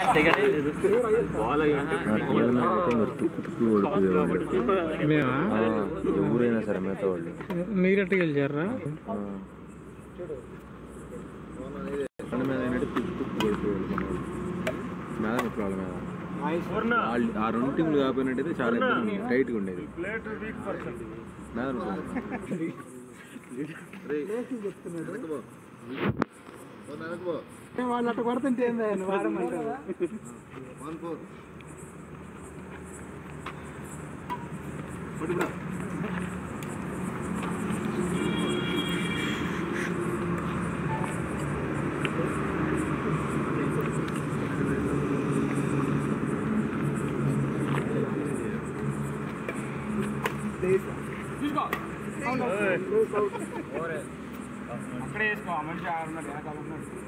మేమా ఎవరైనా సరే మిగతా వాళ్ళు మీరెట్టు గెలిచారా ఎక్కడ మీద ఏంటంటే తుప్పు తుప్పు పడిపోయాడు మన వాళ్ళు. మీద నొప్పుల వాళ్ళ మీద వాళ్ళు ఆ రెండు టీంలు కాకపోయినట్టయితే చాలా ఇబ్బంది టైట్గా ఉండేది మీద నొప్పులు. వాళ్ళు అట్ట కొడుతుంటే ఏంది వాడమంటారు అక్కడే వేసుకో మంచి ఆడున్నాడు వెనకాల ఉన్నాడు